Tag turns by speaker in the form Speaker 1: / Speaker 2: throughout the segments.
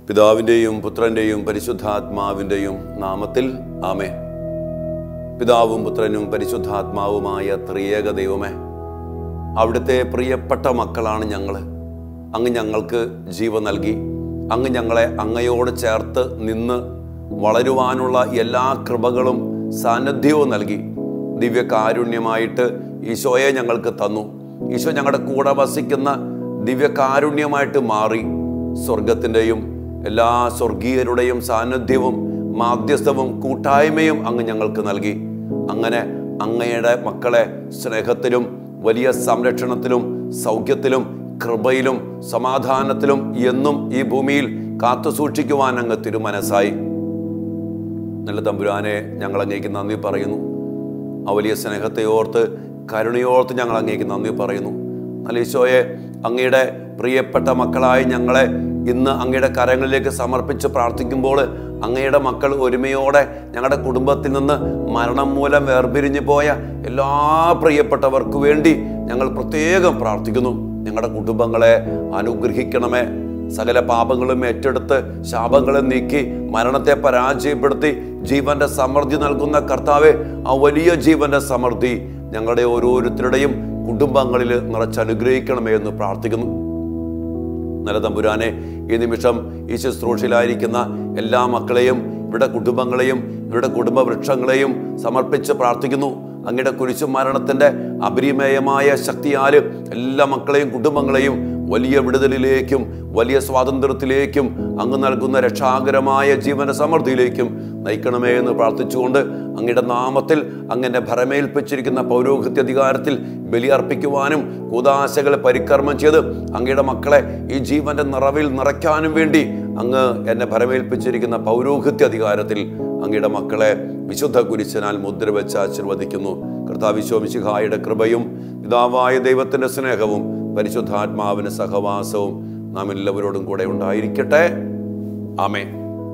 Speaker 1: പിതാവിൻ്റെയും പുത്രൻ്റെയും പരിശുദ്ധാത്മാവിൻ്റെയും നാമത്തിൽ ആമേ പിതാവും പുത്രനും പരിശുദ്ധാത്മാവുമായ ത്രിയേക ദൈവമേ അവിടുത്തെ പ്രിയപ്പെട്ട മക്കളാണ് ഞങ്ങൾ അങ്ങ് ഞങ്ങൾക്ക് ജീവൻ നൽകി അങ്ങ് ഞങ്ങളെ അങ്ങയോട് ചേർത്ത് നിന്ന് വളരുവാനുള്ള എല്ലാ കൃപകളും സാന്നിധ്യവും നൽകി ദിവ്യകാരുണ്യമായിട്ട് ഈശോയെ ഞങ്ങൾക്ക് തന്നു ഈശോ ഞങ്ങളുടെ കൂടെ വസിക്കുന്ന ദിവ്യകാരുണ്യമായിട്ട് മാറി സ്വർഗത്തിൻ്റെയും എല്ലാ സ്വർഗീയരുടെയും സാന്നിധ്യവും മാധ്യസ്ഥവും കൂട്ടായ്മയും അങ്ങ് ഞങ്ങൾക്ക് നൽകി അങ്ങനെ അങ്ങയുടെ മക്കളെ സ്നേഹത്തിലും വലിയ സംരക്ഷണത്തിലും സൗഖ്യത്തിലും കൃപയിലും സമാധാനത്തിലും എന്നും ഈ ഭൂമിയിൽ കാത്തു സൂക്ഷിക്കുവാൻ അങ്ങ് തിരുമനസ്സായി നല്ല തമ്പുരാനെ ഞങ്ങൾ അങ്ങേക്ക് നന്ദി പറയുന്നു ആ വലിയ സ്നേഹത്തെ ഓർത്ത് കരുണയോർത്ത് ഞങ്ങൾ അങ്ങേക്ക് നന്ദി പറയുന്നു നല്ല ഈശോയെ അങ്ങയുടെ പ്രിയപ്പെട്ട മക്കളായി ഞങ്ങളെ ഇന്ന് അങ്ങയുടെ കരങ്ങളിലേക്ക് സമർപ്പിച്ച് പ്രാർത്ഥിക്കുമ്പോൾ അങ്ങയുടെ മക്കൾ ഒരുമയോടെ ഞങ്ങളുടെ കുടുംബത്തിൽ നിന്ന് മരണം മൂലം വേർപിരിഞ്ഞു പോയ എല്ലാ പ്രിയപ്പെട്ടവർക്ക് വേണ്ടി ഞങ്ങൾ പ്രത്യേകം പ്രാർത്ഥിക്കുന്നു ഞങ്ങളുടെ കുടുംബങ്ങളെ അനുഗ്രഹിക്കണമേ സകല പാപങ്ങളും ഏറ്റെടുത്ത് ശാപങ്ങളെ നീക്കി മരണത്തെ പരാജയപ്പെടുത്തി ജീവന്റെ സമൃദ്ധി നൽകുന്ന കർത്താവെ ആ വലിയ ജീവന്റെ സമൃദ്ധി ഞങ്ങളുടെ ഓരോരുത്തരുടെയും കുടുംബങ്ങളിൽ നിറച്ചനുഗ്രഹിക്കണമേ എന്ന് പ്രാർത്ഥിക്കുന്നു നല്ല തമ്പുരാനെ ഈ നിമിഷം ഈ ശുശ്രൂഷയിലായിരിക്കുന്ന എല്ലാ മക്കളെയും ഇവരുടെ കുടുംബങ്ങളെയും ഇവരുടെ കുടുംബ വൃക്ഷങ്ങളെയും സമർപ്പിച്ച് പ്രാർത്ഥിക്കുന്നു അങ്ങയുടെ കുരിശു മരണത്തിന്റെ അപരിമയമായ ശക്തിയാൽ എല്ലാ മക്കളെയും കുടുംബങ്ങളെയും വലിയ വിടുതലിലേക്കും വലിയ സ്വാതന്ത്ര്യത്തിലേക്കും അങ്ങ് നൽകുന്ന രക്ഷാകരമായ ജീവന സമൃദ്ധിയിലേക്കും നയിക്കണമേ എന്ന് പ്രാർത്ഥിച്ചുകൊണ്ട് അങ്ങയുടെ നാമത്തിൽ അങ്ങനെ ഭരമേൽപ്പിച്ചിരിക്കുന്ന പൗരോഹിത്യ അധികാരത്തിൽ ബലിയർപ്പിക്കുവാനും കൂതാശകളെ പരികർമ്മം ചെയ്ത് അങ്ങയുടെ മക്കളെ ഈ ജീവന്റെ നിറവിൽ നിറയ്ക്കാനും വേണ്ടി അങ്ങ് എന്നെ ഭരമേൽപ്പിച്ചിരിക്കുന്ന പൗരോഹിത്യ അധികാരത്തിൽ അങ്ങയുടെ മക്കളെ വിശുദ്ധ കുരിശനാൽ മുദ്ര വെച്ച് ആശീർവദിക്കുന്നു കർത്താവിശ്വമിശിഹായുടെ കൃപയും പിതാവായ ദൈവത്തിന്റെ സ്നേഹവും പരിശുദ്ധാത്മാവിന് സഹവാസവും നാം എല്ലാവരോടും കൂടെ ഉണ്ടായിരിക്കട്ടെ ആമേ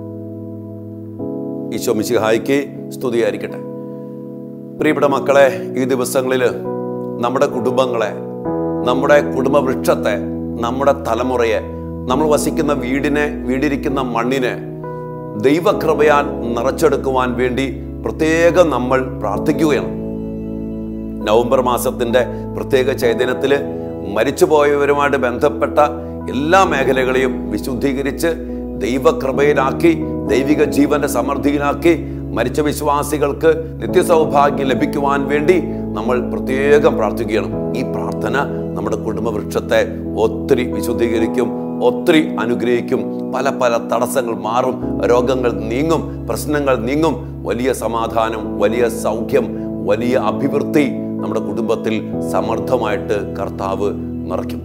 Speaker 1: ഈശോ മിശിഹായിക്ക് സ്തുതിയായിരിക്കട്ടെ പ്രിയപ്പെട്ട മക്കളെ ഈ ദിവസങ്ങളിൽ നമ്മുടെ കുടുംബങ്ങളെ നമ്മുടെ കുടുംബവൃക്ഷത്തെ നമ്മുടെ തലമുറയെ നമ്മൾ വസിക്കുന്ന വീടിനെ വീടിരിക്കുന്ന മണ്ണിനെ ദൈവകൃപയാൽ നിറച്ചെടുക്കുവാൻ വേണ്ടി പ്രത്യേകം നമ്മൾ പ്രാർത്ഥിക്കുകയാണ് നവംബർ മാസത്തിന്റെ പ്രത്യേക ചൈതന്യത്തിൽ മരിച്ചുപോയവരുമായിട്ട് ബന്ധപ്പെട്ട എല്ലാ മേഖലകളെയും വിശുദ്ധീകരിച്ച് ദൈവകൃപയിലാക്കി ദൈവിക ജീവന്റെ സമൃദ്ധിയിലാക്കി മരിച്ച വിശ്വാസികൾക്ക് നിത്യസൗഭാഗ്യം ലഭിക്കുവാൻ വേണ്ടി നമ്മൾ പ്രത്യേകം പ്രാർത്ഥിക്കുകയാണ് ഈ പ്രാർത്ഥന നമ്മുടെ കുടുംബവൃക്ഷത്തെ ഒത്തിരി വിശുദ്ധീകരിക്കും ഒത്തിരി അനുഗ്രഹിക്കും പല പല തടസ്സങ്ങൾ മാറും രോഗങ്ങൾ നീങ്ങും പ്രശ്നങ്ങൾ നീങ്ങും വലിയ സമാധാനം വലിയ സൗഖ്യം വലിയ അഭിവൃദ്ധി നമ്മുടെ കുടുംബത്തിൽ സമർത്ഥമായിട്ട് കർത്താവ് നിറയ്ക്കും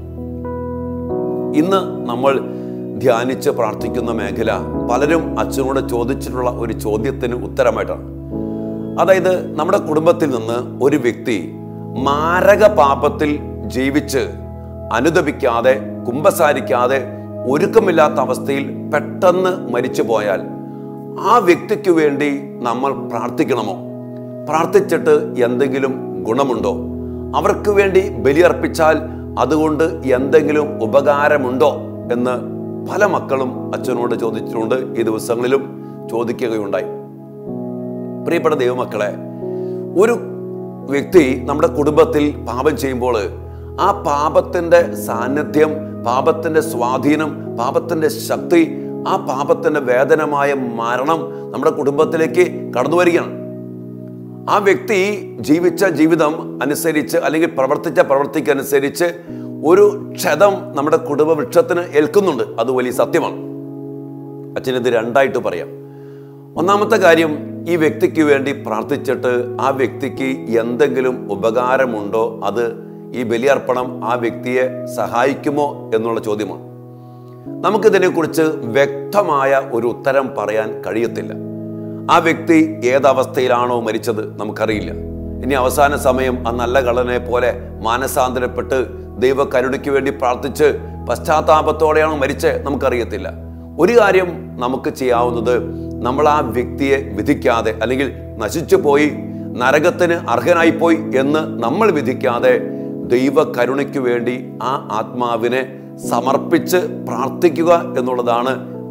Speaker 1: ഇന്ന് നമ്മൾ ധ്യാനിച്ച് പ്രാർത്ഥിക്കുന്ന മേഖല പലരും അച്ഛനോട് ചോദിച്ചിട്ടുള്ള ഒരു ചോദ്യത്തിന് ഉത്തരമായിട്ടാണ് അതായത് നമ്മുടെ കുടുംബത്തിൽ നിന്ന് ഒരു വ്യക്തി മാരക പാപത്തിൽ ജീവിച്ച് അനുദപിക്കാതെ കുമ്പസാരിക്കാതെ ഒരുക്കമില്ലാത്ത അവസ്ഥയിൽ പെട്ടെന്ന് മരിച്ചു പോയാൽ ആ വ്യക്തിക്ക് വേണ്ടി നമ്മൾ പ്രാർത്ഥിക്കണമോ പ്രാർത്ഥിച്ചിട്ട് എന്തെങ്കിലും ഗുണമുണ്ടോ അവർക്ക് വേണ്ടി ബലിയർപ്പിച്ചാൽ അതുകൊണ്ട് എന്തെങ്കിലും ഉപകാരമുണ്ടോ എന്ന് പല മക്കളും അച്ഛനോട് ചോദിച്ചിട്ടുണ്ട് ഈ ദിവസങ്ങളിലും ചോദിക്കുകയുണ്ടായി പ്രിയപ്പെട്ട ദൈവമക്കളെ ഒരു വ്യക്തി നമ്മുടെ കുടുംബത്തിൽ പാപം ചെയ്യുമ്പോൾ ആ പാപത്തിന്റെ സാന്നിധ്യം പാപത്തിന്റെ സ്വാധീനം പാപത്തിന്റെ ശക്തി ആ പാപത്തിന്റെ വേദനമായ മരണം നമ്മുടെ കുടുംബത്തിലേക്ക് കടന്നു വരികയാണ് ആ വ്യക്തി ജീവിച്ച ജീവിതം അനുസരിച്ച് അല്ലെങ്കിൽ പ്രവർത്തിച്ച പ്രവൃത്തിക്കനുസരിച്ച് ഒരു ക്ഷതം നമ്മുടെ കുടുംബ വൃക്ഷത്തിന് ഏൽക്കുന്നുണ്ട് അത് വലിയ സത്യമാണ് അച്ഛനിത് രണ്ടായിട്ട് പറയാം ഒന്നാമത്തെ കാര്യം ഈ വ്യക്തിക്ക് വേണ്ടി പ്രാർത്ഥിച്ചിട്ട് ആ വ്യക്തിക്ക് എന്തെങ്കിലും ഉപകാരമുണ്ടോ അത് ഈ ബലിയർപ്പണം ആ വ്യക്തിയെ സഹായിക്കുമോ എന്നുള്ള ചോദ്യമാണ് നമുക്കിതിനെക്കുറിച്ച് വ്യക്തമായ ഒരു ഉത്തരം പറയാൻ കഴിയത്തില്ല ആ വ്യക്തി ഏതവസ്ഥയിലാണോ മരിച്ചത് നമുക്കറിയില്ല ഇനി അവസാന സമയം ആ നല്ല കള്ളനെ പോലെ മാനസാന്തരപ്പെട്ട് ദൈവ കരുണയ്ക്ക് വേണ്ടി പ്രാർത്ഥിച്ച് പശ്ചാത്താപത്തോടെയാണോ മരിച്ചത് നമുക്കറിയത്തില്ല ഒരു കാര്യം നമുക്ക് ചെയ്യാവുന്നത് നമ്മൾ ആ വ്യക്തിയെ വിധിക്കാതെ അല്ലെങ്കിൽ നശിച്ചു പോയി നരകത്തിന് അർഹനായിപ്പോയി എന്ന് നമ്മൾ വിധിക്കാതെ ദൈവ കരുണയ്ക്ക് വേണ്ടി ആ ആത്മാവിനെ സമർപ്പിച്ച് പ്രാർത്ഥിക്കുക എന്നുള്ളതാണ്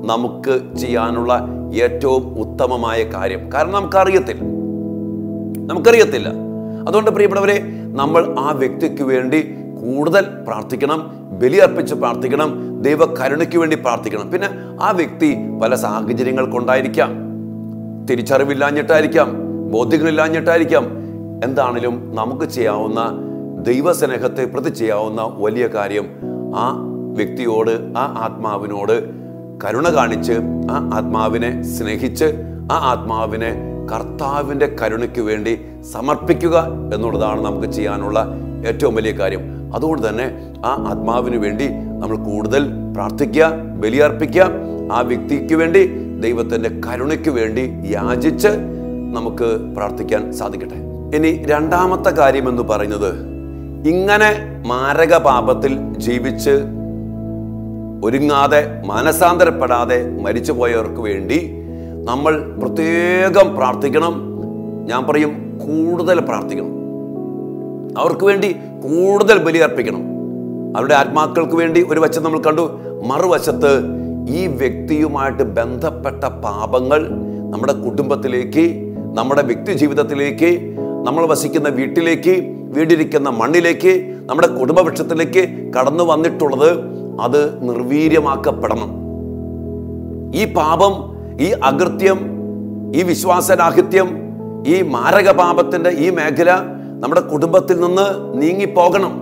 Speaker 1: നമുക്ക് ചെയ്യാനുള്ള ഏറ്റവും ഉത്തമമായ കാര്യം കാരണം നമുക്കറിയത്തില്ല നമുക്കറിയത്തില്ല അതുകൊണ്ട് പ്രിയപ്പെട്ടവരെ നമ്മൾ ആ വ്യക്തിക്ക് വേണ്ടി കൂടുതൽ പ്രാർത്ഥിക്കണം ബലിയർപ്പിച്ച് പ്രാർത്ഥിക്കണം ദൈവ കരുണയ്ക്ക് വേണ്ടി പ്രാർത്ഥിക്കണം പിന്നെ ആ വ്യക്തി പല സാഹചര്യങ്ങൾ കൊണ്ടായിരിക്കാം തിരിച്ചറിവില്ലാഞ്ഞിട്ടായിരിക്കാം ബോധ്യങ്ങളില്ലാഞ്ഞിട്ടായിരിക്കാം എന്താണെങ്കിലും നമുക്ക് ചെയ്യാവുന്ന ദൈവസ്നേഹത്തെ പ്രതി ചെയ്യാവുന്ന വലിയ കാര്യം ആ വ്യക്തിയോട് ആ ആത്മാവിനോട് കരുണ കാണിച്ച് ആ ആത്മാവിനെ സ്നേഹിച്ച് ആ ആത്മാവിനെ കർത്താവിൻ്റെ കരുണയ്ക്ക് വേണ്ടി സമർപ്പിക്കുക എന്നുള്ളതാണ് നമുക്ക് ചെയ്യാനുള്ള ഏറ്റവും വലിയ കാര്യം അതുകൊണ്ട് തന്നെ ആ ആത്മാവിന് വേണ്ടി നമ്മൾ കൂടുതൽ പ്രാർത്ഥിക്കുക ബലിയർപ്പിക്കുക ആ വ്യക്തിക്ക് വേണ്ടി ദൈവത്തിൻ്റെ കരുണയ്ക്ക് വേണ്ടി യാചിച്ച് നമുക്ക് പ്രാർത്ഥിക്കാൻ സാധിക്കട്ടെ ഇനി രണ്ടാമത്തെ കാര്യം എന്ന് പറയുന്നത് ഇങ്ങനെ മാരക പാപത്തിൽ ജീവിച്ച് ഒരുങ്ങാതെ മാനസാന്തരപ്പെടാതെ മരിച്ചുപോയവർക്ക് വേണ്ടി നമ്മൾ പ്രത്യേകം പ്രാർത്ഥിക്കണം ഞാൻ പറയും കൂടുതൽ പ്രാർത്ഥിക്കണം അവർക്ക് വേണ്ടി കൂടുതൽ ബലിയർപ്പിക്കണം അവരുടെ ആത്മാക്കൾക്ക് വേണ്ടി ഒരു വശം നമ്മൾ കണ്ടു മറുവശത്ത് ഈ വ്യക്തിയുമായിട്ട് ബന്ധപ്പെട്ട പാപങ്ങൾ നമ്മുടെ കുടുംബത്തിലേക്ക് നമ്മുടെ വ്യക്തി ജീവിതത്തിലേക്ക് നമ്മൾ വസിക്കുന്ന വീട്ടിലേക്ക് വീടിരിക്കുന്ന മണ്ണിലേക്ക് നമ്മുടെ കുടുംബവൃക്ഷത്തിലേക്ക് കടന്നു വന്നിട്ടുള്ളത് അത് നിർവീര്യമാക്കപ്പെടണം ഈ പാപം ഈ അകൃത്യം ഈ വിശ്വാസരാഹിത്യം ഈ മാരക പാപത്തിന്റെ ഈ മേഖല നമ്മുടെ കുടുംബത്തിൽ നിന്ന് നീങ്ങിപ്പോകണം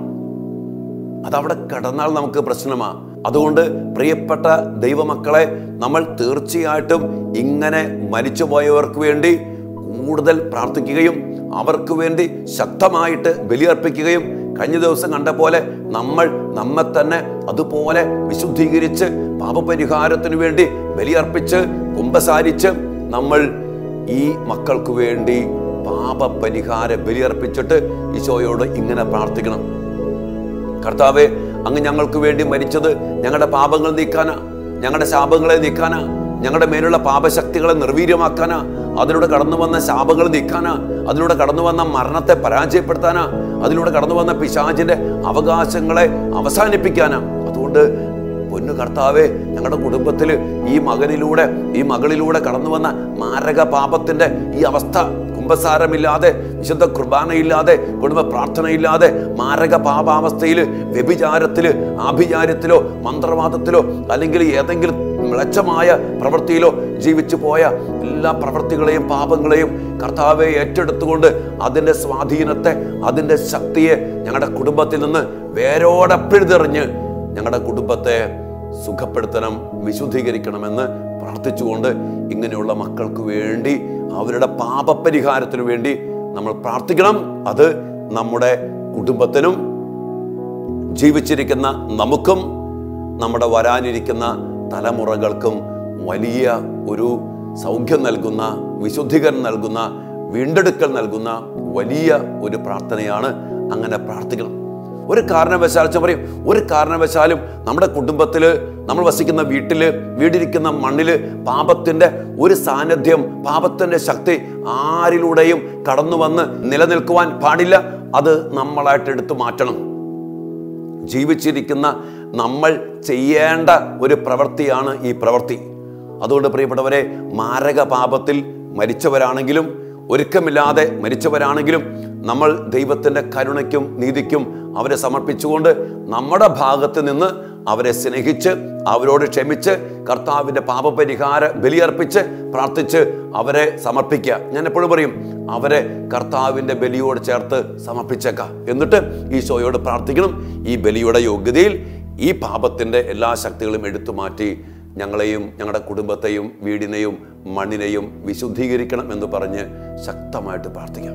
Speaker 1: അതവിടെ കിടന്നാൽ നമുക്ക് പ്രശ്നമാണ് അതുകൊണ്ട് പ്രിയപ്പെട്ട ദൈവമക്കളെ നമ്മൾ തീർച്ചയായിട്ടും ഇങ്ങനെ മരിച്ചുപോയവർക്ക് വേണ്ടി കൂടുതൽ പ്രാർത്ഥിക്കുകയും അവർക്ക് വേണ്ടി ശക്തമായിട്ട് ബലിയർപ്പിക്കുകയും കഴിഞ്ഞ ദിവസം കണ്ട പോലെ നമ്മൾ നമ്മെ തന്നെ അതുപോലെ വിശുദ്ധീകരിച്ച് പാപപരിഹാരത്തിനു വേണ്ടി ബലിയർപ്പിച്ച് കുമ്പസാരിച്ച് നമ്മൾ ഈ മക്കൾക്ക് വേണ്ടി പാപപരിഹാര ബലിയർപ്പിച്ചിട്ട് ഈശോയോട് ഇങ്ങനെ പ്രാർത്ഥിക്കണം കർത്താവെ അങ്ങ് ഞങ്ങൾക്ക് വേണ്ടി മരിച്ചത് ഞങ്ങളുടെ പാപങ്ങൾ നീക്കാനാ ഞങ്ങളുടെ ശാപങ്ങളെ നീക്കാനാ ഞങ്ങളുടെ മേലുള്ള പാപശക്തികളെ നിർവീര്യമാക്കാനാ അതിലൂടെ കടന്നു വന്ന ശാപങ്ങൾ നീക്കാനാ അതിലൂടെ കടന്നു വന്ന മരണത്തെ പരാജയപ്പെടുത്താനാ അതിലൂടെ കടന്നു വന്ന പിശാചിന്റെ അവകാശങ്ങളെ അവസാനിപ്പിക്കാനാ അതുകൊണ്ട് പൊന്നു കർത്താവെ ഞങ്ങളുടെ കുടുംബത്തിൽ ഈ മകനിലൂടെ ഈ മകളിലൂടെ കടന്നു വന്ന മാരക പാപത്തിന്റെ ഈ അവസ്ഥ കുംഭസാരമില്ലാതെ വിശുദ്ധ കുർബാനയില്ലാതെ കുടുംബ പ്രാർത്ഥനയില്ലാതെ മാരക പാപാവസ്ഥയിൽ വ്യഭിചാരത്തില് ആഭിചാരത്തിലോ മന്ത്രവാദത്തിലോ അല്ലെങ്കിൽ ഏതെങ്കിലും മ്ലച്ഛമായ പ്രവൃത്തിയിലോ ജീവിച്ചു പോയ എല്ലാ പ്രവൃത്തികളെയും പാപങ്ങളെയും കർത്താവെ ഏറ്റെടുത്തുകൊണ്ട് അതിൻ്റെ സ്വാധീനത്തെ അതിൻ്റെ ശക്തിയെ ഞങ്ങളുടെ കുടുംബത്തിൽ നിന്ന് വേരോടെ പിഴുതെറിഞ്ഞ് ഞങ്ങളുടെ കുടുംബത്തെ സുഖപ്പെടുത്തണം വിശുദ്ധീകരിക്കണമെന്ന് പ്രാർത്ഥിച്ചുകൊണ്ട് ഇങ്ങനെയുള്ള മക്കൾക്ക് വേണ്ടി അവരുടെ പാപപരിഹാരത്തിനു വേണ്ടി നമ്മൾ പ്രാർത്ഥിക്കണം അത് നമ്മുടെ കുടുംബത്തിനും ജീവിച്ചിരിക്കുന്ന നമുക്കും നമ്മുടെ വരാനിരിക്കുന്ന തലമുറകൾക്കും വലിയ ഒരു സൗഖ്യം നൽകുന്ന വിശുദ്ധീകരണം നൽകുന്ന വീണ്ടെടുക്കൽ നൽകുന്ന വലിയ ഒരു പ്രാർത്ഥനയാണ് അങ്ങനെ പ്രാർത്ഥിക്കണം ഒരു കാരണവശാൽ ഞാൻ പറയും ഒരു കാരണവശാലും നമ്മുടെ കുടുംബത്തിൽ നമ്മൾ വസിക്കുന്ന വീട്ടിൽ വീടിരിക്കുന്ന മണ്ണിൽ പാപത്തിൻ്റെ ഒരു സാന്നിധ്യം പാപത്തിൻ്റെ ശക്തി ആരിലൂടെയും കടന്നു വന്ന് നിലനിൽക്കുവാൻ പാടില്ല അത് നമ്മളായിട്ട് എടുത്തു മാറ്റണം ജീവിച്ചിരിക്കുന്ന നമ്മൾ ചെയ്യേണ്ട ഒരു പ്രവൃത്തിയാണ് ഈ പ്രവൃത്തി അതുകൊണ്ട് പ്രിയപ്പെട്ടവരെ മാരക പാപത്തിൽ മരിച്ചവരാണെങ്കിലും ഒരുക്കമില്ലാതെ മരിച്ചവരാണെങ്കിലും നമ്മൾ ദൈവത്തിൻ്റെ കരുണയ്ക്കും നീതിക്കും അവരെ സമർപ്പിച്ചുകൊണ്ട് നമ്മുടെ ഭാഗത്ത് നിന്ന് അവരെ സ്നേഹിച്ച് അവരോട് ക്ഷമിച്ച് കർത്താവിൻ്റെ പാപപരിഹാര ബലിയർപ്പിച്ച് പ്രാർത്ഥിച്ച് അവരെ സമർപ്പിക്കുക ഞാൻ എപ്പോഴും പറയും അവരെ കർത്താവിൻ്റെ ബലിയോട് ചേർത്ത് സമർപ്പിച്ചേക്കാം എന്നിട്ട് ഈശോയോട് പ്രാർത്ഥിക്കണം ഈ ബലിയുടെ യോഗ്യതയിൽ ഈ പാപത്തിൻ്റെ എല്ലാ ശക്തികളും എടുത്തു മാറ്റി ഞങ്ങളെയും ഞങ്ങളുടെ കുടുംബത്തെയും വീടിനെയും മണ്ണിനെയും വിശുദ്ധീകരിക്കണം എന്ന് പറഞ്ഞ് ശക്തമായിട്ട് പ്രാർത്ഥിക്കാം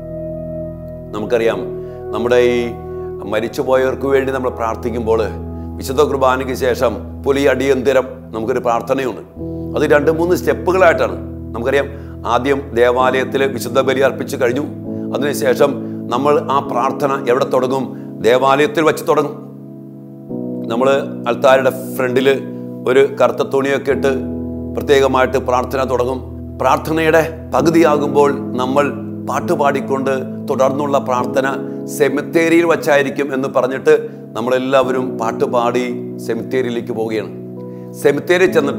Speaker 1: നമുക്കറിയാം നമ്മുടെ ഈ മരിച്ചുപോയവർക്ക് വേണ്ടി നമ്മൾ പ്രാർത്ഥിക്കുമ്പോൾ വിശുദ്ധ കുർബാനയ്ക്ക് ശേഷം പുലി അടിയന്തരം നമുക്കൊരു പ്രാർത്ഥനയുണ്ട് അത് രണ്ട് മൂന്ന് സ്റ്റെപ്പുകളായിട്ടാണ് നമുക്കറിയാം ആദ്യം ദേവാലയത്തിൽ വിശുദ്ധ ബലി അർപ്പിച്ചു കഴിഞ്ഞു അതിനുശേഷം നമ്മൾ ആ പ്രാർത്ഥന എവിടെ തുടങ്ങും ദേവാലയത്തിൽ വെച്ച് തുടങ്ങും നമ്മൾ അൽത്താരുടെ ഫ്രണ്ടിൽ ഒരു കറുത്ത തുണിയൊക്കെ ഇട്ട് പ്രത്യേകമായിട്ട് പ്രാർത്ഥന തുടങ്ങും പ്രാർത്ഥനയുടെ പകുതിയാകുമ്പോൾ നമ്മൾ പാട്ടുപാടിക്കൊണ്ട് തുടർന്നുള്ള പ്രാർത്ഥന സെമിത്തേരിയിൽ വച്ചായിരിക്കും എന്ന് പറഞ്ഞിട്ട് നമ്മളെല്ലാവരും പാട്ടുപാടി സെമിത്തേരിയിലേക്ക് പോവുകയാണ് സെമിത്തേരി ചെന്നിട്ട്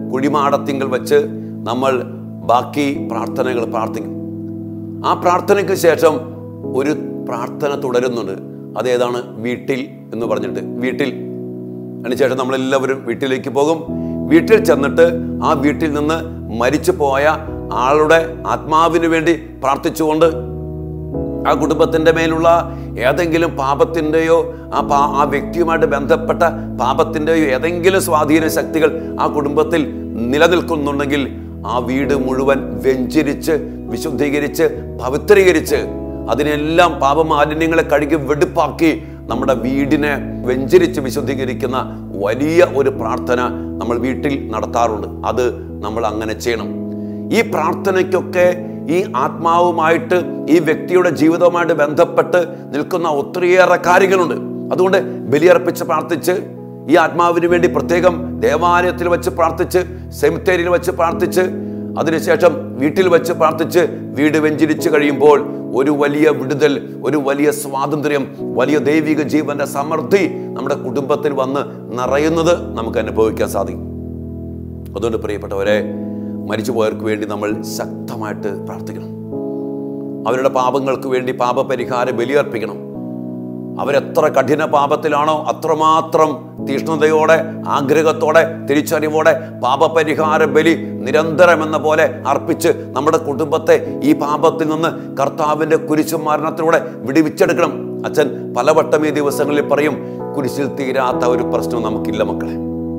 Speaker 1: കുഴിമാടത്തിങ്കൽ വെച്ച് നമ്മൾ ബാക്കി പ്രാർത്ഥനകൾ പ്രാർത്ഥിക്കും ആ പ്രാർത്ഥനയ്ക്ക് ശേഷം ഒരു പ്രാർത്ഥന തുടരുന്നുണ്ട് അതേതാണ് വീട്ടിൽ എന്ന് പറഞ്ഞിട്ട് വീട്ടിൽ അതിനുശേഷം നമ്മളെല്ലാവരും വീട്ടിലേക്ക് പോകും വീട്ടിൽ ചെന്നിട്ട് ആ വീട്ടിൽ നിന്ന് മരിച്ചു പോയ ആളുടെ ആത്മാവിന് വേണ്ടി പ്രാർത്ഥിച്ചുകൊണ്ട് ആ കുടുംബത്തിൻ്റെ മേലുള്ള ഏതെങ്കിലും പാപത്തിൻ്റെയോ ആ പാ ആ വ്യക്തിയുമായിട്ട് ബന്ധപ്പെട്ട പാപത്തിൻ്റെയോ ഏതെങ്കിലും സ്വാധീന ശക്തികൾ ആ കുടുംബത്തിൽ നിലനിൽക്കുന്നുണ്ടെങ്കിൽ ആ വീട് മുഴുവൻ വെഞ്ചരിച്ച് വിശുദ്ധീകരിച്ച് പവിത്രീകരിച്ച് അതിനെല്ലാം പാപമാലിന്യങ്ങളെ കഴുകി വെടുപ്പാക്കി നമ്മുടെ വീടിനെ വെഞ്ചരിച്ച് വിശുദ്ധീകരിക്കുന്ന വലിയ ഒരു പ്രാർത്ഥന നമ്മൾ വീട്ടിൽ നടത്താറുണ്ട് അത് നമ്മൾ അങ്ങനെ ചെയ്യണം ഈ പ്രാർത്ഥനയ്ക്കൊക്കെ ഈ ആത്മാവുമായിട്ട് ഈ വ്യക്തിയുടെ ജീവിതവുമായിട്ട് ബന്ധപ്പെട്ട് നിൽക്കുന്ന ഒത്തിരിയേറെ കാര്യങ്ങളുണ്ട് അതുകൊണ്ട് ബലിയർപ്പിച്ച് പ്രാർത്ഥിച്ച് ഈ ആത്മാവിന് വേണ്ടി പ്രത്യേകം ദേവാലയത്തിൽ വെച്ച് പ്രാർത്ഥിച്ച് സെമിത്തേരിയിൽ വെച്ച് പ്രാർത്ഥിച്ച് അതിനുശേഷം വീട്ടിൽ വെച്ച് പ്രാർത്ഥിച്ച് വീട് വെഞ്ചരിച്ച് കഴിയുമ്പോൾ ഒരു വലിയ വിടുതൽ ഒരു വലിയ സ്വാതന്ത്ര്യം വലിയ ദൈവിക ജീവന്റെ സമൃദ്ധി നമ്മുടെ കുടുംബത്തിൽ വന്ന് നിറയുന്നത് നമുക്ക് അനുഭവിക്കാൻ സാധിക്കും അതുകൊണ്ട് പ്രിയപ്പെട്ടവരെ മരിച്ചുപോയവർക്ക് വേണ്ടി നമ്മൾ ശക്തമായിട്ട് പ്രാർത്ഥിക്കണം അവരുടെ പാപങ്ങൾക്ക് വേണ്ടി പാപപരിഹാര ബലിയർപ്പിക്കണം അവരെത്ര കഠിന പാപത്തിലാണോ അത്രമാത്രം തീഷ്ണതയോടെ ആഗ്രഹത്തോടെ തിരിച്ചറിവോടെ പാപപരിഹാര ബലി നിരന്തരം എന്ന പോലെ അർപ്പിച്ച് നമ്മുടെ കുടുംബത്തെ ഈ പാപത്തിൽ നിന്ന് കർത്താവിൻ്റെ കുരിശു മരണത്തിലൂടെ വിടിവിച്ചെടുക്കണം അച്ഛൻ പലവട്ടം ഈ ദിവസങ്ങളിൽ പറയും കുരിശിൽ തീരാത്ത ഒരു പ്രശ്നം നമുക്കില്ല മക്കളെ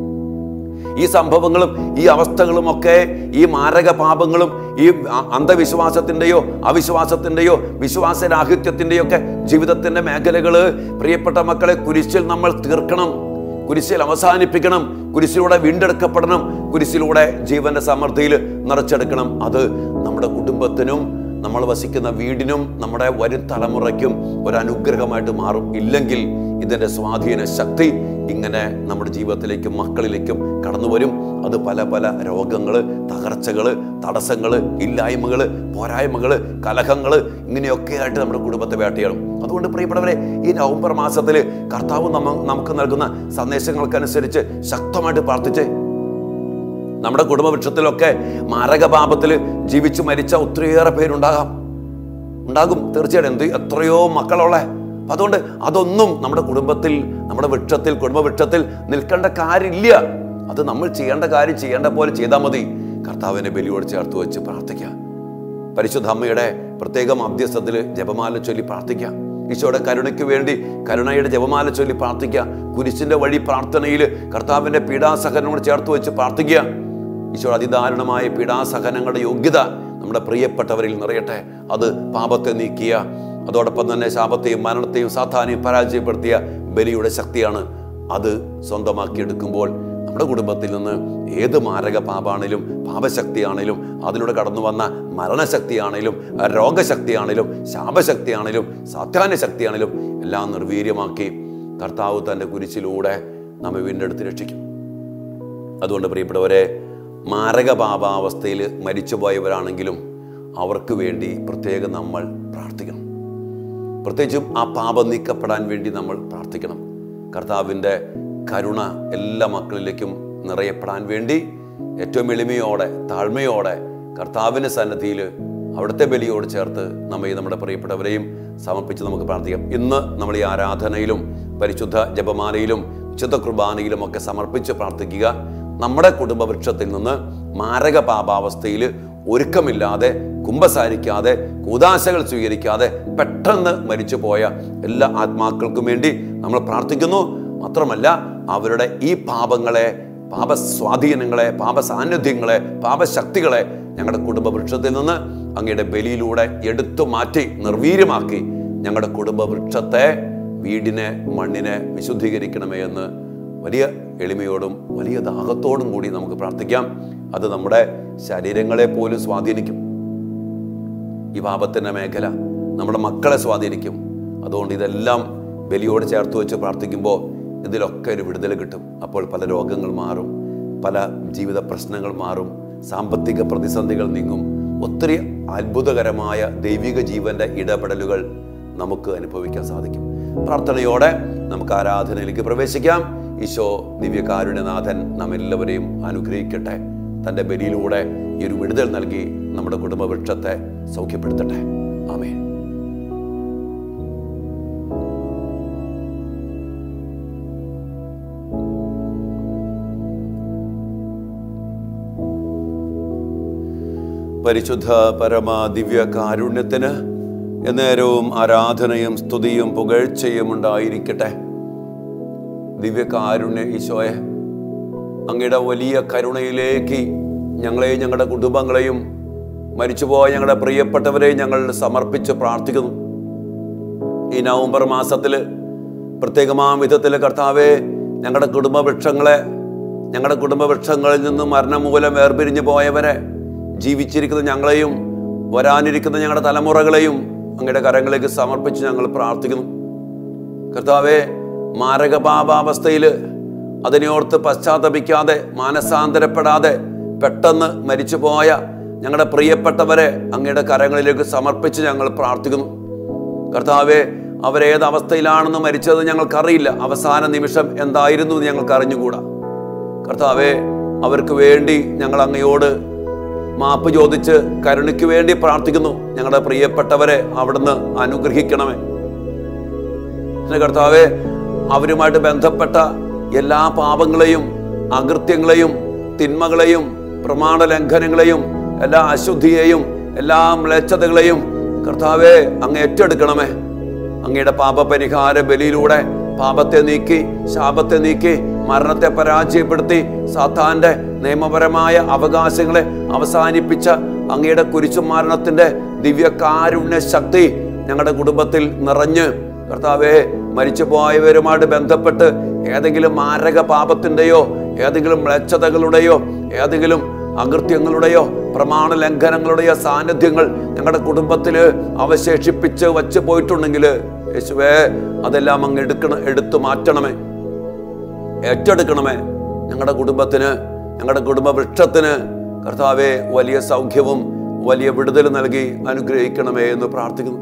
Speaker 1: ഈ സംഭവങ്ങളും ഈ അവസ്ഥകളും ഒക്കെ ഈ മാരക പാപങ്ങളും ഈ അ- അന്ധവിശ്വാസത്തിൻ്റെയോ അവിശ്വാസത്തിൻ്റെയോ വിശ്വാസരാഹിത്യത്തിൻ്റെയോ ഒക്കെ ജീവിതത്തിൻ്റെ മേഖലകള് പ്രിയപ്പെട്ട മക്കളെ കുരിശിൽ നമ്മൾ തീർക്കണം കുരിശിൽ അവസാനിപ്പിക്കണം കുരിശിലൂടെ വീണ്ടെടുക്കപ്പെടണം കുരിശിലൂടെ ജീവന്റെ സമൃദ്ധിയിൽ നിറച്ചെടുക്കണം അത് നമ്മുടെ കുടുംബത്തിനും നമ്മൾ വസിക്കുന്ന വീടിനും നമ്മുടെ വരും തലമുറയ്ക്കും ഒരു അനുഗ്രഹമായിട്ട് മാറും ഇല്ലെങ്കിൽ ഇതിൻ്റെ സ്വാധീന ശക്തി ഇങ്ങനെ നമ്മുടെ ജീവിതത്തിലേക്കും മക്കളിലേക്കും കടന്നു വരും അത് പല പല രോഗങ്ങൾ തകർച്ചകൾ തടസ്സങ്ങൾ ഇല്ലായ്മകൾ പോരായ്മകൾ കലഹങ്ങൾ ഇങ്ങനെയൊക്കെ ആയിട്ട് നമ്മുടെ കുടുംബത്തെ വേട്ടയാടും അതുകൊണ്ട് പ്രിയപ്പെട്ടവരെ ഈ നവംബർ മാസത്തിൽ കർത്താവ് നമ്മ നമുക്ക് നൽകുന്ന സന്ദേശങ്ങൾക്കനുസരിച്ച് ശക്തമായിട്ട് പ്രാർത്ഥിച്ചേ നമ്മുടെ കുടുംബവൃക്ഷത്തിലൊക്കെ മാരകപാപത്തിൽ ജീവിച്ചു മരിച്ച ഒത്തിരിയേറെ പേരുണ്ടാകാം ഉണ്ടാകും തീർച്ചയായിട്ടും എന്ത് എത്രയോ മക്കളുള്ളേ അപ്പൊ അതുകൊണ്ട് അതൊന്നും നമ്മുടെ കുടുംബത്തിൽ നമ്മുടെ വൃക്ഷത്തിൽ കുടുംബവൃക്ഷത്തിൽ നിൽക്കേണ്ട കാര്യമില്ല അത് നമ്മൾ ചെയ്യേണ്ട കാര്യം ചെയ്യേണ്ട പോലെ ചെയ്താൽ മതി കർത്താവിനെ ബലിയോട് ചേർത്ത് വെച്ച് പ്രാർത്ഥിക്കാം പരിശുദ്ധ അമ്മയുടെ പ്രത്യേക മധ്യസ്ഥത്തിൽ ജപമാല ചൊല്ലി പ്രാർത്ഥിക്കാം ഈശോയുടെ കരുണയ്ക്ക് വേണ്ടി കരുണയുടെ ജപമാല ചൊല്ലി പ്രാർത്ഥിക്കുക കുരിശിന്റെ വഴി പ്രാർത്ഥനയിൽ കർത്താവിന്റെ പീഡാസഹനോട് ചേർത്ത് വെച്ച് പ്രാർത്ഥിക്കുക ഈശോയുടെ അതിദാരുണമായ പീഡാസഹനങ്ങളുടെ യോഗ്യത നമ്മുടെ പ്രിയപ്പെട്ടവരിൽ നിറയട്ടെ അത് പാപത്തെ നീക്കിയ അതോടൊപ്പം തന്നെ ശാപത്തെയും മരണത്തെയും സാധാനെയും പരാജയപ്പെടുത്തിയ ബലിയുടെ ശക്തിയാണ് അത് സ്വന്തമാക്കിയെടുക്കുമ്പോൾ നമ്മുടെ കുടുംബത്തിൽ നിന്ന് ഏത് മാരക പാപാണേലും പാപശക്തിയാണേലും അതിലൂടെ കടന്നു വന്ന മരണശക്തിയാണേലും രോഗശക്തിയാണേലും ശാപശക്തിയാണേലും സാധാന്യ ശക്തിയാണേലും എല്ലാം നിർവീര്യമാക്കി കർത്താവ് തൻ്റെ കുരിശിലൂടെ നമ്മെ വീണ്ടെടുത്ത് രക്ഷിക്കും അതുകൊണ്ട് പ്രിയപ്പെട്ടവരെ മാരക പാപാവസ്ഥയിൽ മരിച്ചുപോയവരാണെങ്കിലും അവർക്ക് വേണ്ടി പ്രത്യേകം നമ്മൾ പ്രാർത്ഥിക്കണം പ്രത്യേകിച്ചും ആ പാപം നീക്കപ്പെടാൻ വേണ്ടി നമ്മൾ പ്രാർത്ഥിക്കണം കർത്താവിൻ്റെ കരുണ എല്ലാ മക്കളിലേക്കും നിറയപ്പെടാൻ വേണ്ടി ഏറ്റവും എളിമയോടെ താഴ്മയോടെ കർത്താവിൻ്റെ സന്നദ്ധിയിൽ അവിടുത്തെ ബലിയോട് ചേർത്ത് നമ്മെ നമ്മുടെ പ്രിയപ്പെട്ടവരെയും സമർപ്പിച്ച് നമുക്ക് പ്രാർത്ഥിക്കാം ഇന്ന് നമ്മൾ ഈ ആരാധനയിലും പരിശുദ്ധ ജപമാലയിലും വിശുദ്ധ കുർബാനയിലും ഒക്കെ സമർപ്പിച്ച് പ്രാർത്ഥിക്കുക നമ്മുടെ കുടുംബവൃക്ഷത്തിൽ നിന്ന് മാരക പാപാവസ്ഥയിൽ ഒരുക്കമില്ലാതെ കുംഭസാരിക്കാതെ കൂതാശകൾ സ്വീകരിക്കാതെ പെട്ടെന്ന് മരിച്ചു പോയ എല്ലാ ആത്മാക്കൾക്കും വേണ്ടി നമ്മൾ പ്രാർത്ഥിക്കുന്നു മാത്രമല്ല അവരുടെ ഈ പാപങ്ങളെ പാപസ്വാധീനങ്ങളെ പാപസാന്നിധ്യങ്ങളെ പാപശക്തികളെ ഞങ്ങളുടെ കുടുംബവൃക്ഷത്തിൽ നിന്ന് അങ്ങയുടെ ബലിയിലൂടെ എടുത്തു മാറ്റി നിർവീര്യമാക്കി ഞങ്ങളുടെ കുടുംബവൃക്ഷത്തെ വീടിനെ മണ്ണിനെ വിശുദ്ധീകരിക്കണമേ എന്ന് വലിയ എളിമയോടും വലിയ ദാഹത്തോടും കൂടി നമുക്ക് പ്രാർത്ഥിക്കാം അത് നമ്മുടെ ശരീരങ്ങളെ പോലും സ്വാധീനിക്കും ഈ പാപത്തിൻ്റെ മേഖല നമ്മുടെ മക്കളെ സ്വാധീനിക്കും അതുകൊണ്ട് ഇതെല്ലാം ബലിയോട് ചേർത്ത് വെച്ച് പ്രാർത്ഥിക്കുമ്പോൾ ഇതിലൊക്കെ ഒരു വിടുതൽ കിട്ടും അപ്പോൾ പല രോഗങ്ങൾ മാറും പല ജീവിത പ്രശ്നങ്ങൾ മാറും സാമ്പത്തിക പ്രതിസന്ധികൾ നീങ്ങും ഒത്തിരി അത്ഭുതകരമായ ദൈവിക ജീവന്റെ ഇടപെടലുകൾ നമുക്ക് അനുഭവിക്കാൻ സാധിക്കും പ്രാർത്ഥനയോടെ നമുക്ക് ആരാധനയിലേക്ക് പ്രവേശിക്കാം ഈശോ ദിവ്യകാരുണ്യനാഥൻ നാം എല്ലാവരെയും അനുഗ്രഹിക്കട്ടെ തൻ്റെ ബലിയിലൂടെ ഈ ഒരു വിടുതൽ നൽകി നമ്മുടെ കുടുംബവൃക്ഷത്തെ സൗഖ്യപ്പെടുത്തട്ടെ ആമേ പരിശുദ്ധ പരമ ദിവ്യ കാരുണ്യത്തിന് എന്നേരവും ആരാധനയും സ്തുതിയും പുകഴ്ചയും ഉണ്ടായിരിക്കട്ടെ ദിവ്യ കാരുണ്യ ഈശോയെ അങ്ങയുടെ വലിയ കരുണയിലേക്ക് ഞങ്ങളെയും ഞങ്ങളുടെ കുടുംബങ്ങളെയും മരിച്ചുപോയ ഞങ്ങളുടെ പ്രിയപ്പെട്ടവരെയും ഞങ്ങൾ സമർപ്പിച്ച് പ്രാർത്ഥിക്കുന്നു ഈ നവംബർ മാസത്തിൽ പ്രത്യേകമാം വിധത്തിൽ കർത്താവെ ഞങ്ങളുടെ കുടുംബവൃക്ഷങ്ങളെ ഞങ്ങളുടെ കുടുംബവൃക്ഷങ്ങളിൽ നിന്നും മരണം മൂലം വേർപിരിഞ്ഞു പോയവരെ ജീവിച്ചിരിക്കുന്ന ഞങ്ങളെയും വരാനിരിക്കുന്ന ഞങ്ങളുടെ തലമുറകളെയും അങ്ങയുടെ കരങ്ങളിലേക്ക് സമർപ്പിച്ച് ഞങ്ങൾ പ്രാർത്ഥിക്കുന്നു കർത്താവെ മാരകപാപാവസ്ഥയിൽ അതിനെയോർത്ത് പശ്ചാത്തപിക്കാതെ മാനസാന്തരപ്പെടാതെ പെട്ടെന്ന് മരിച്ചുപോയ ഞങ്ങളുടെ പ്രിയപ്പെട്ടവരെ അങ്ങയുടെ കരങ്ങളിലേക്ക് സമർപ്പിച്ച് ഞങ്ങൾ പ്രാർത്ഥിക്കുന്നു കർത്താവെ അവരേത് അവസ്ഥയിലാണെന്ന് മരിച്ചത് ഞങ്ങൾക്കറിയില്ല അവസാന നിമിഷം എന്തായിരുന്നു എന്ന് ഞങ്ങൾക്ക് അറിഞ്ഞുകൂടാ കർത്താവെ അവർക്ക് വേണ്ടി ഞങ്ങൾ അങ്ങയോട് മാപ്പ് ചോദിച്ച് കരുണയ്ക്ക് വേണ്ടി പ്രാർത്ഥിക്കുന്നു ഞങ്ങളുടെ പ്രിയപ്പെട്ടവരെ അവിടുന്ന് അനുഗ്രഹിക്കണമേ പിന്നെ കർത്താവെ അവരുമായിട്ട് ബന്ധപ്പെട്ട എല്ലാ പാപങ്ങളെയും അകൃത്യങ്ങളെയും തിന്മകളെയും പ്രമാണ ലംഘനങ്ങളെയും എല്ലാ അശുദ്ധിയെയും എല്ലാ മ്ലേച്ഛതകളെയും കർത്താവെ അങ്ങ് ഏറ്റെടുക്കണമേ അങ്ങയുടെ പാപപരിഹാര ബലിയിലൂടെ പാപത്തെ നീക്കി ശാപത്തെ നീക്കി മരണത്തെ പരാജയപ്പെടുത്തി സാത്താന്റെ നിയമപരമായ അവകാശങ്ങളെ അവസാനിപ്പിച്ച അങ്ങയുടെ കുരിശുമരണത്തിന്റെ ദിവ്യകാരുണ്യ ശക്തി ഞങ്ങളുടെ കുടുംബത്തിൽ നിറഞ്ഞ് കർത്താവെ മരിച്ചു പോയവരുമായിട്ട് ബന്ധപ്പെട്ട് ഏതെങ്കിലും മാരക പാപത്തിൻ്റെയോ ഏതെങ്കിലും മ്ലേച്ഛതകളുടെയോ ഏതെങ്കിലും അകൃത്യങ്ങളുടെയോ പ്രമാണ ലംഘനങ്ങളുടെയോ സാന്നിധ്യങ്ങൾ ഞങ്ങളുടെ കുടുംബത്തിൽ അവശേഷിപ്പിച്ച് വച്ച് പോയിട്ടുണ്ടെങ്കിൽ യേശുവേ അതെല്ലാം അങ്ങ് എടുക്കണം എടുത്തു മാറ്റണമേ ഏറ്റെടുക്കണമേ ഞങ്ങളുടെ കുടുംബത്തിന് ഞങ്ങളുടെ കുടുംബ വൃക്ഷത്തിന് കർത്താവെ വലിയ സൗഖ്യവും വലിയ വിടുതൽ നൽകി അനുഗ്രഹിക്കണമേ എന്ന് പ്രാർത്ഥിക്കുന്നു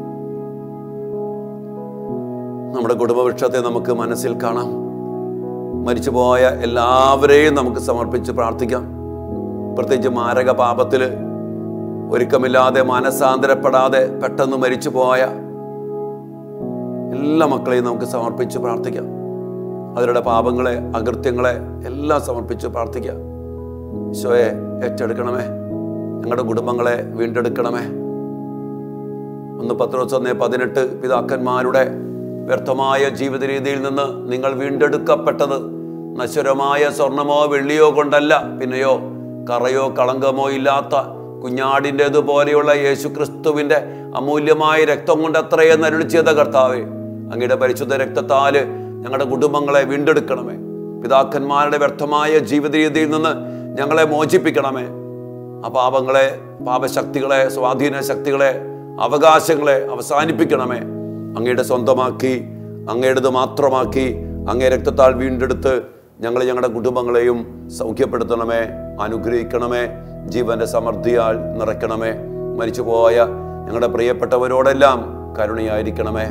Speaker 1: നമ്മുടെ കുടുംബവൃക്ഷത്തെ നമുക്ക് മനസ്സിൽ കാണാം മരിച്ചുപോയ എല്ലാവരെയും നമുക്ക് സമർപ്പിച്ച് പ്രാർത്ഥിക്കാം പ്രത്യേകിച്ച് മാരക പാപത്തിൽ ഒരുക്കമില്ലാതെ മാനസാന്തരപ്പെടാതെ പെട്ടെന്ന് മരിച്ചുപോയ എല്ലാ മക്കളെയും നമുക്ക് സമർപ്പിച്ച് പ്രാർത്ഥിക്കാം അവരുടെ പാപങ്ങളെ അകൃത്യങ്ങളെ എല്ലാം സമർപ്പിച്ച് പ്രാർത്ഥിക്കാം ഈശോയെ ഏറ്റെടുക്കണമേ ഞങ്ങളുടെ കുടുംബങ്ങളെ വീണ്ടെടുക്കണമേ ഒന്ന് പത്രോസ് ഒന്നേ പതിനെട്ട് പിതാക്കന്മാരുടെ വ്യർത്ഥമായ ജീവിത രീതിയിൽ നിന്ന് നിങ്ങൾ വീണ്ടെടുക്കപ്പെട്ടത് നശ്വരമായ സ്വർണമോ വെള്ളിയോ കൊണ്ടല്ല പിന്നെയോ കറയോ കളങ്കമോ ഇല്ലാത്ത കുഞ്ഞാടിൻ്റെതുപോലെയുള്ള യേശു ക്രിസ്തുവിൻ്റെ അമൂല്യമായ രക്തം കൊണ്ട് അത്രയെന്ന് അരുളി ചെയ്ത കർത്താവേ അങ്ങയുടെ പരിശുദ്ധ രക്തത്താല് ഞങ്ങളുടെ കുടുംബങ്ങളെ വീണ്ടെടുക്കണമേ പിതാക്കന്മാരുടെ വ്യർത്ഥമായ ജീവിത രീതിയിൽ നിന്ന് ഞങ്ങളെ മോചിപ്പിക്കണമേ ആ പാപങ്ങളെ പാപശക്തികളെ സ്വാധീന ശക്തികളെ അവകാശങ്ങളെ അവസാനിപ്പിക്കണമേ അങ്ങയുടെ സ്വന്തമാക്കി അങ്ങയുടേത് മാത്രമാക്കി അങ്ങേ രക്തത്താൽ വീണ്ടെടുത്ത് ഞങ്ങളെ ഞങ്ങളുടെ കുടുംബങ്ങളെയും സൗഖ്യപ്പെടുത്തണമേ അനുഗ്രഹിക്കണമേ ജീവന്റെ സമൃദ്ധിയാൽ നിറയ്ക്കണമേ മരിച്ചുപോയ ഞങ്ങളുടെ പ്രിയപ്പെട്ടവരോടെല്ലാം കരുണയായിരിക്കണമേ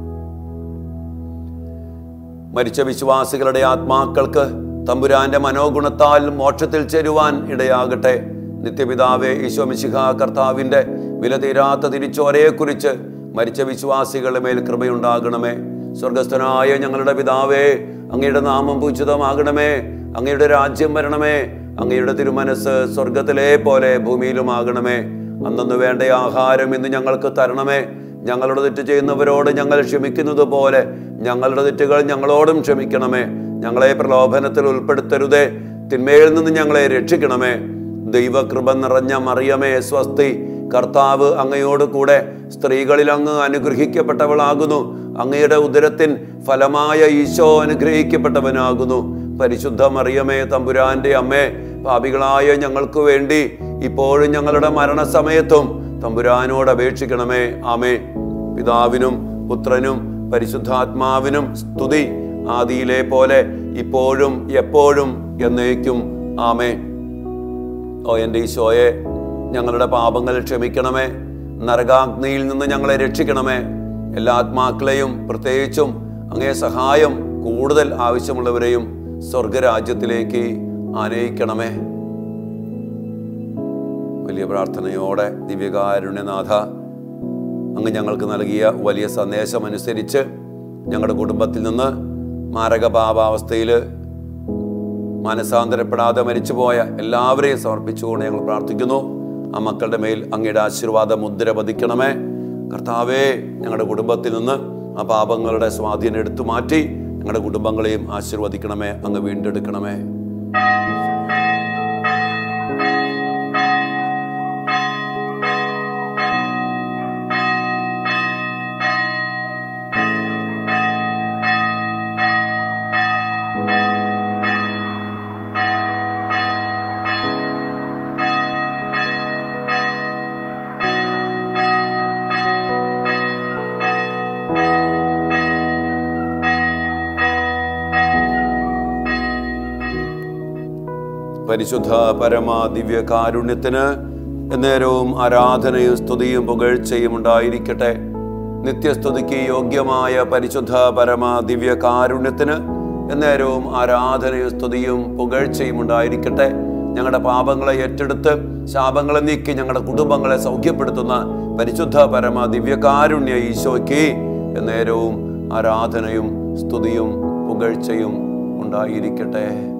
Speaker 1: മരിച്ച വിശ്വാസികളുടെ ആത്മാക്കൾക്ക് തമ്പുരാന്റെ മനോഗുണത്താൽ മോക്ഷത്തിൽ ചേരുവാൻ ഇടയാകട്ടെ നിത്യപിതാവേ ഈശോമിശിഖ കർത്താവിന്റെ വിലതീരാത്ത തിരിച്ചോരയെക്കുറിച്ച് മരിച്ച വിശ്വാസികളുടെ മേൽ കൃപയുണ്ടാകണമേ സ്വർഗസ്ഥനായ ഞങ്ങളുടെ പിതാവേ അങ്ങയുടെ നാമം പൂജിതമാകണമേ അങ്ങയുടെ രാജ്യം വരണമേ അങ്ങയുടെ തിരുമനസ് സ്വർഗത്തിലെ പോലെ ഭൂമിയിലുമാകണമേ അന്നു വേണ്ട ആഹാരം ഇന്ന് ഞങ്ങൾക്ക് തരണമേ ഞങ്ങളുടെ തെറ്റ് ചെയ്യുന്നവരോട് ഞങ്ങൾ ക്ഷമിക്കുന്നത് പോലെ ഞങ്ങളുടെ തെറ്റുകൾ ഞങ്ങളോടും ക്ഷമിക്കണമേ ഞങ്ങളെ പ്രലോഭനത്തിൽ ഉൾപ്പെടുത്തരുതേ തിന്മയിൽ നിന്ന് ഞങ്ങളെ രക്ഷിക്കണമേ ദൈവകൃപ നിറഞ്ഞ മറിയമേ സ്വസ്തി കർത്താവ് അങ്ങയോട് കൂടെ സ്ത്രീകളിൽ അങ്ങ് അനുഗ്രഹിക്കപ്പെട്ടവളാകുന്നു അങ്ങയുടെ ഉദരത്തിൻ ഫലമായ ഈശോ അനുഗ്രഹിക്കപ്പെട്ടവനാകുന്നു പരിശുദ്ധ മറിയമേ തമ്പുരാന്റെ അമ്മേ പാപികളായ ഞങ്ങൾക്ക് വേണ്ടി ഇപ്പോഴും ഞങ്ങളുടെ മരണസമയത്തും തമ്പുരാനോട് അപേക്ഷിക്കണമേ ആമേ പിതാവിനും പുത്രനും പരിശുദ്ധാത്മാവിനും സ്തുതി ആദിയിലെ പോലെ ഇപ്പോഴും എപ്പോഴും എന്നേക്കും ആമേ ഓ എൻ്റെ ഈശോയെ ഞങ്ങളുടെ പാപങ്ങൾ ക്ഷമിക്കണമേ നരകാഗ്നിയിൽ നിന്ന് ഞങ്ങളെ രക്ഷിക്കണമേ എല്ലാ ആത്മാക്കളെയും പ്രത്യേകിച്ചും അങ്ങേ സഹായം കൂടുതൽ ആവശ്യമുള്ളവരെയും സ്വർഗരാജ്യത്തിലേക്ക് ആനയിക്കണമേ വലിയ പ്രാർത്ഥനയോടെ ദിവ്യകാരുണ്യനാഥ അങ്ങ് ഞങ്ങൾക്ക് നൽകിയ വലിയ സന്ദേശം അനുസരിച്ച് ഞങ്ങളുടെ കുടുംബത്തിൽ നിന്ന് മാരകപാപാവസ്ഥയിൽ മനസാന്തരപ്പെടാതെ മരിച്ചുപോയ എല്ലാവരെയും സമർപ്പിച്ചുകൊണ്ട് ഞങ്ങൾ പ്രാർത്ഥിക്കുന്നു ആ മക്കളുടെ മേൽ അങ്ങയുടെ ആശീർവാദ മുദ്ര പതിക്കണമേ കർത്താവേ ഞങ്ങളുടെ കുടുംബത്തിൽ നിന്ന് ആ പാപങ്ങളുടെ സ്വാധീനം എടുത്തു മാറ്റി ഞങ്ങളുടെ കുടുംബങ്ങളെയും ആശീർവദിക്കണമേ അങ്ങ് വീണ്ടെടുക്കണമേ പരിശുദ്ധ പരമാ ദിവ്യ കാരുണ്യത്തിന് എന്നേരവും ആരാധനയും സ്തുതിയും പുകഴ്ചയും ഉണ്ടായിരിക്കട്ടെ നിത്യസ്തുതിക്ക് യോഗ്യമായ പരിശുദ്ധ പരമാ ദിവ്യ കാരുണ്യത്തിന് എന്നേരവും ആരാധനയും സ്തുതിയും പുകഴ്ചയും ഉണ്ടായിരിക്കട്ടെ ഞങ്ങളുടെ പാപങ്ങളെ ഏറ്റെടുത്ത് ശാപങ്ങളെ നീക്കി ഞങ്ങളുടെ കുടുംബങ്ങളെ സൗഖ്യപ്പെടുത്തുന്ന പരിശുദ്ധ പരമ ദിവ്യകാരുണ്യ ഈശോയ്ക്ക് എന്നേരവും ആരാധനയും സ്തുതിയും പുകഴ്ചയും ഉണ്ടായിരിക്കട്ടെ